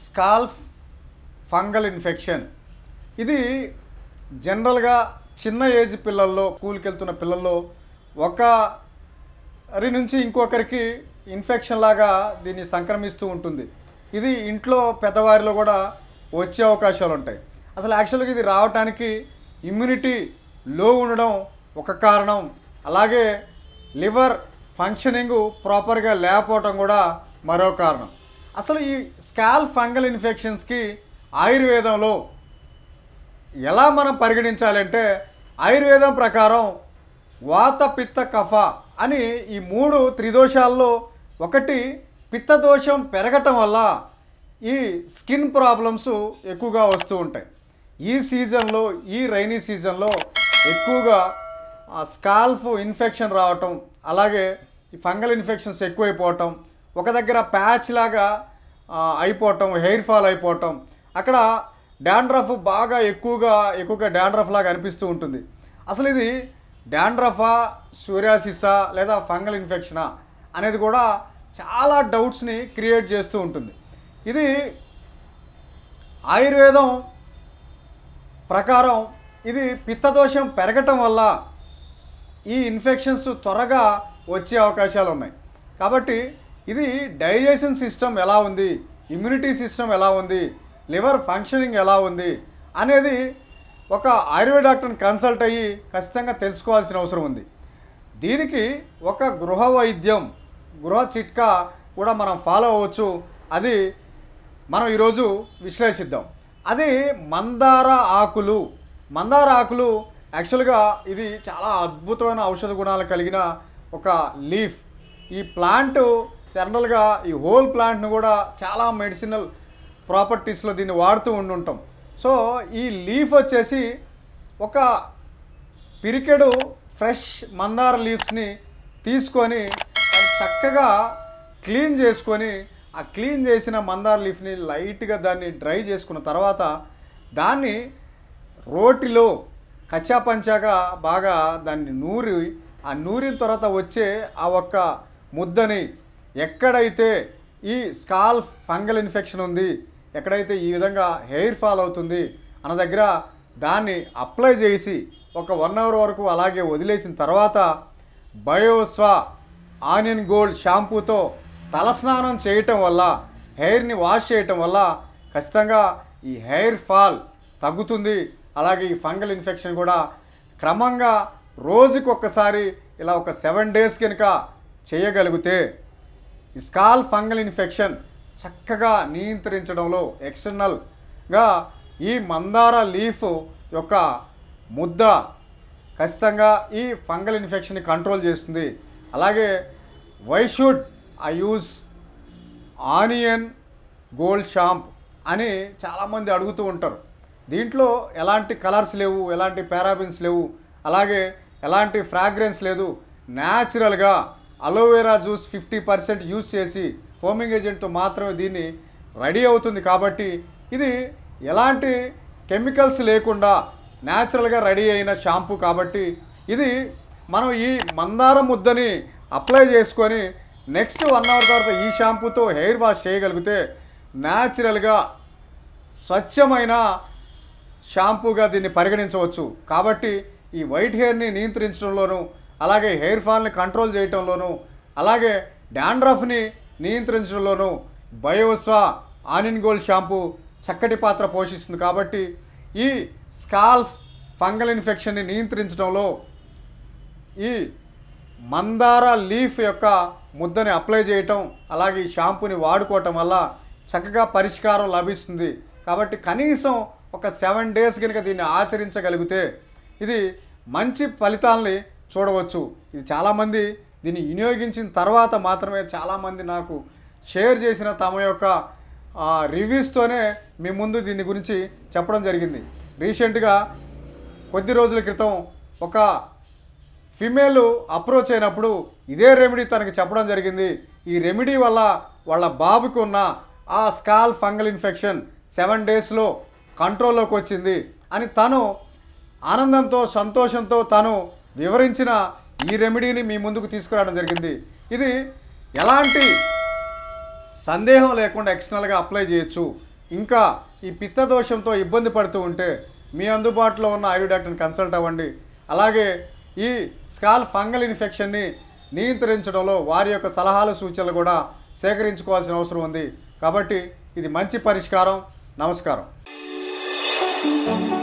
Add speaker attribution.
Speaker 1: scalp fungal infection ఇది జనరల్గా చిన్న ఏజ్ పిల్లల్లో స్కూల్కి వెళ్తున్న పిల్లల్లో ఒకరి నుంచి ఇంకొకరికి ఇన్ఫెక్షన్ లాగా దీన్ని సంక్రమిస్తూ ఉంటుంది ఇది ఇంట్లో పెద్దవారిలో కూడా వచ్చే అవకాశాలు ఉంటాయి అసలు యాక్చువల్గా ఇది రావటానికి ఇమ్యూనిటీ లో ఉండడం ఒక కారణం అలాగే లివర్ ఫంక్షనింగ్ ప్రాపర్గా లేకపోవటం కూడా మరో కారణం అసలు ఈ స్కాల్ ఫంగల్ ఇన్ఫెక్షన్స్కి ఆయుర్వేదంలో ఎలా మనం పరిగణించాలంటే ఆయుర్వేదం ప్రకారం వాత పిత్త కఫ అని ఈ మూడు త్రిదోషాల్లో ఒకటి పిత్తదోషం పెరగటం వల్ల ఈ స్కిన్ ప్రాబ్లమ్స్ ఎక్కువగా వస్తూ ఉంటాయి ఈ సీజన్లో ఈ రైనీ సీజన్లో ఎక్కువగా స్కాల్ఫ్ ఇన్ఫెక్షన్ రావటం అలాగే ఈ ఫంగల్ ఇన్ఫెక్షన్స్ ఎక్కువైపోవటం ఒక దగ్గర ప్యాచ్ లాగా ఆ, అయిపోవటం హెయిర్ ఫాల్ అయిపోవటం అక్కడ డాండ్రఫ్ బాగా ఎక్కువగా ఎక్కువగా డాండ్రఫ్ లాగా అనిపిస్తూ ఉంటుంది అసలు ఇది డాండ్రఫా సూర్యాసిసా లేదా ఫంగల్ ఇన్ఫెక్షనా అనేది కూడా చాలా డౌట్స్ని క్రియేట్ చేస్తూ ఉంటుంది ఇది ఆయుర్వేదం ప్రకారం ఇది పిత్తదోషం పెరగటం వల్ల ఈ ఇన్ఫెక్షన్స్ త్వరగా వచ్చే అవకాశాలు ఉన్నాయి కాబట్టి ఇది డైజెషన్ సిస్టమ్ ఎలా ఉంది ఇమ్యూనిటీ సిస్టమ్ ఎలా ఉంది లివర్ ఫంక్షనింగ్ ఎలా ఉంది అనేది ఒక ఆయుర్వేద డాక్టర్ని కన్సల్ట్ అయ్యి ఖచ్చితంగా తెలుసుకోవాల్సిన అవసరం ఉంది దీనికి ఒక గృహ వైద్యం గృహ చిట్కా కూడా మనం ఫాలో అవ్వచ్చు అది మనం ఈరోజు విశ్లేషిద్దాం అది మందార ఆకులు మందార ఆకులు యాక్చువల్గా ఇది చాలా అద్భుతమైన ఔషధ గుణాలు కలిగిన ఒక లీఫ్ ఈ ప్లాంట్ జనరల్గా ఈ హోల్ ప్లాంట్ను కూడా చాలా మెడిసినల్ ప్రాపర్టీస్లో దీన్ని వాడుతూ ఉండుంటాం సో ఈ లీఫ్ వచ్చేసి ఒక పిరికెడు ఫ్రెష్ మందార లీవ్స్ని తీసుకొని దాన్ని చక్కగా క్లీన్ చేసుకొని ఆ క్లీన్ చేసిన మందార లీఫ్ని లైట్గా దాన్ని డ్రై చేసుకున్న తర్వాత దాన్ని రోటిలో కచ్చాపంచాగా బాగా దాన్ని నూరి ఆ నూరిన తర్వాత వచ్చే ఆ ఒక్క ముద్దని ఎక్కడైతే ఈ స్కాల్ఫ్ ఫంగల్ ఇన్ఫెక్షన్ ఉంది ఎక్కడైతే ఈ విధంగా హెయిర్ ఫాల్ అవుతుంది అన్న దగ్గర దాన్ని అప్లై చేసి ఒక వన్ అవర్ వరకు అలాగే వదిలేసిన తర్వాత బయోస్వా ఆనియన్ గోల్డ్ షాంపూతో తలస్నానం చేయటం వల్ల హెయిర్ని వాష్ చేయటం వల్ల ఖచ్చితంగా ఈ హెయిర్ ఫాల్ తగ్గుతుంది అలాగే ఈ ఫంగల్ ఇన్ఫెక్షన్ కూడా క్రమంగా రోజుకి ఒక్కసారి ఇలా ఒక సెవెన్ డేస్ కనుక చేయగలిగితే ఈ స్కాల్ ఫంగల్ ఇన్ఫెక్షన్ చక్కగా నియంత్రించడంలో ఎక్స్టర్నల్గా ఈ మందార లీఫ్ యొక్క ముద్ద ఖచ్చితంగా ఈ ఫంగల్ ఇన్ఫెక్షన్ని కంట్రోల్ చేస్తుంది అలాగే why should I use onion gold shampoo అని చాలామంది అడుగుతూ ఉంటారు దీంట్లో ఎలాంటి కలర్స్ లేవు ఎలాంటి పారాబిన్స్ లేవు అలాగే ఎలాంటి ఫ్రాగ్రెన్స్ లేదు న్యాచురల్గా aloe vera juice fifty percent use చేసి ఫోమింగ్ ఏజెంట్తో మాత్రమే దీన్ని రెడీ అవుతుంది కాబట్టి ఇది ఎలాంటి కెమికల్స్ లేకుండా న్యాచురల్గా రెడీ అయిన షాంపూ కాబట్టి ఇది మనం ఈ మందార ముద్దని అప్లై చేసుకొని నెక్స్ట్ వన్ అవర్ తర్వాత ఈ షాంపూతో హెయిర్ వాష్ చేయగలిగితే న్యాచురల్గా స్వచ్ఛమైన షాంపూగా దీన్ని పరిగణించవచ్చు కాబట్టి ఈ వైట్ హెయిర్ని నియంత్రించడంలోనూ అలాగే హెయిర్ ఫాల్ని కంట్రోల్ చేయటంలోనూ అలాగే డాండ్రఫ్ని నియంత్రించడంలోనూ బయోస్వా ఆనియన్ గోల్డ్ షాంపూ చక్కటి పాత్ర పోషిస్తుంది కాబట్టి ఈ స్కాల్ఫ్ ఫంగల్ ఇన్ఫెక్షన్ని నియంత్రించడంలో ఈ మందార లీఫ్ యొక్క ముద్దని అప్లై చేయటం అలాగే ఈ షాంపూని వాడుకోవటం వల్ల చక్కగా పరిష్కారం లభిస్తుంది కాబట్టి కనీసం ఒక సెవెన్ డేస్ కనుక దీన్ని ఆచరించగలిగితే ఇది మంచి ఫలితాలని చూడవచ్చు ఇది చాలామంది దీన్ని వినియోగించిన తర్వాత మాత్రమే చాలామంది నాకు షేర్ చేసిన తమ యొక్క రివ్యూస్తోనే మీ ముందు దీని గురించి చెప్పడం జరిగింది రీసెంట్గా కొద్ది రోజుల క్రితం ఒక ఫిమేల్ అప్రోచ్ అయినప్పుడు ఇదే రెమెడీ తనకి చెప్పడం జరిగింది ఈ రెమెడీ వల్ల వాళ్ళ బాబుకి ఉన్న ఆ స్కాల్ ఫంగల్ ఇన్ఫెక్షన్ సెవెన్ డేస్లో కంట్రోల్లోకి వచ్చింది అని తను ఆనందంతో సంతోషంతో తను వివరించిన ఈ రెమెడీని మీ ముందుకు తీసుకురావడం జరిగింది ఇది ఎలాంటి సందేహం లేకుండా ఎక్స్టర్నల్గా అప్లై చేయొచ్చు ఇంకా ఈ పిత్త దోషంతో ఇబ్బంది పడుతూ ఉంటే మీ అందుబాటులో ఉన్న ఆయుర్ డాక్టర్ని కన్సల్ట్ అవ్వండి అలాగే ఈ స్కాల్ ఫంగల్ ఇన్ఫెక్షన్ని నియంత్రించడంలో వారి యొక్క సలహాలు సూచనలు కూడా సేకరించుకోవాల్సిన అవసరం ఉంది కాబట్టి ఇది మంచి పరిష్కారం నమస్కారం